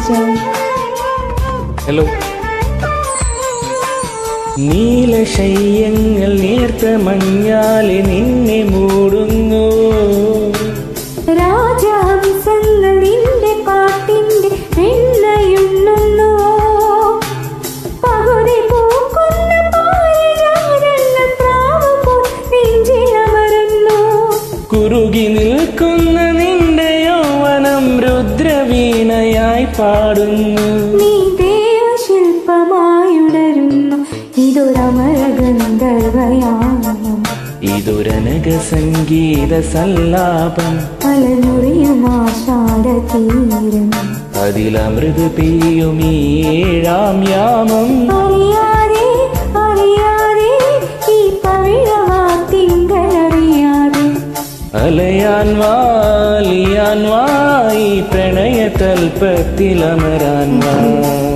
വിളിച്ചാൽ ഹലോ നീലശയ്യങ്ങൾ നേർത്ത മഞ്ഞാലെ നിന്നെ മൂടുന്നു രാജഹംസങ്ങൾ നിന്റെ പാട്ടിന്റെ വെണ്ണയുണ്ണുന്നു പകുതി പൂക്കുന്ന പാരിജാതങ്ങൾ പ്രാവ് പോൽ നെഞ്ചിലമരുന്നു കുറുകി നിൽക്കുന്ന നിന്റെ യൗവനം രുദ്രവീണയായി പാടുന്നു നീ ദേവശില്പമായുണരുന്നു ഇതൊരമരഗന്ധർവയാമം ഇതൊരനക സംഗീത സല്ലാപം അലനുറിയുമാഷാഢതീരം അതിലമൃത് പെയ്യും ഈ ഏഴാം യാമം അറിയാതെ അറിയാതെ ഈ പവിഴവാത്തിങ്കളറിയാതെ അലയാൻ വാലിയാൻ വാ ഈ പ്രണയ തൽപ്പത്തിലമരാൻ വാ